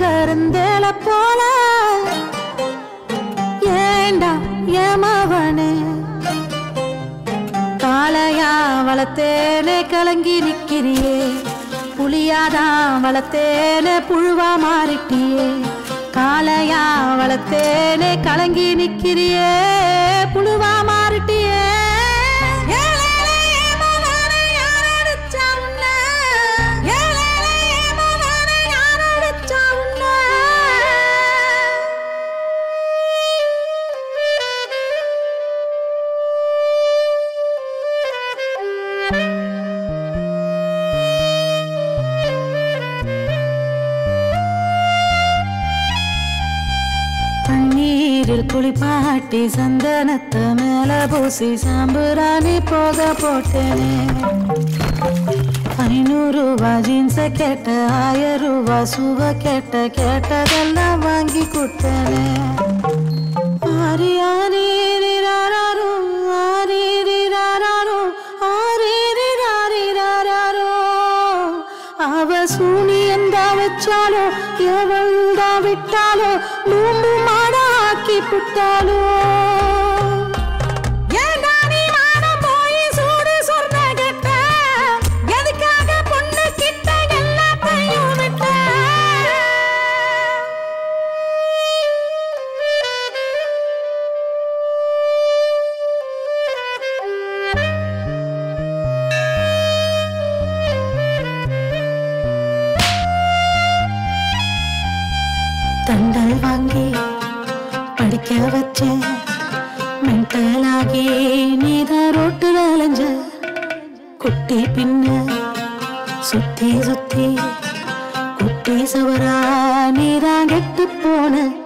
இருந்தேல போல ஏண்டா ஏமாவனே காளையா வளர்த்தேனே கலங்கி நிக்கிறியே புலியாதான் வளர்த்தேனே புழுவா மாறிட்டியே காளையா வளர்த்தேனே கலங்கி நிக்கிறியே புழுவா மாறிட்டியே ஏலேலே ஏமாவானே யார் அடிச்சா உன்னை? ஏலேலே ஏமாவானே யார் அடிச்சா உன்னை? தண்ணீரில் குளிப்பாட்டி சந்தனத்தை மேல பூசி சாம்புராணி போக போட்டேனே ஐநூறு ரூபா ஜீன்ஸ கேட்ட ஆயிரம் ரூபா சுவ கேட்ட கேட்டதெல்லாம் வாங்கி கொடுத்தேனே ஆரி ஆரி ரிராராரோ, ஆரி ரிராராரோ, ஆரி ரிராரி ராராரோ. அவ சூனியந்தா வச்சாலோ எவள்தா விட்டாலோ நூம்பு மாடா ஆக்கி புட்டாலோ ஏன்டா நீ மானம் போய் சூடு சொர்ண கெட்ட? எதுக்காக பொண்ணு கிட்ட எல்லாத்தையும் விட்ட? தண்டல் வாங்கி படிக்க வச்சேன் மென்டலாகி நீதான் ரோட்டுல அலைஞ்ச குட்டி பின்ன சுத்தி சுத்தி குட்டி சவரா நீதான் கெட்டு போன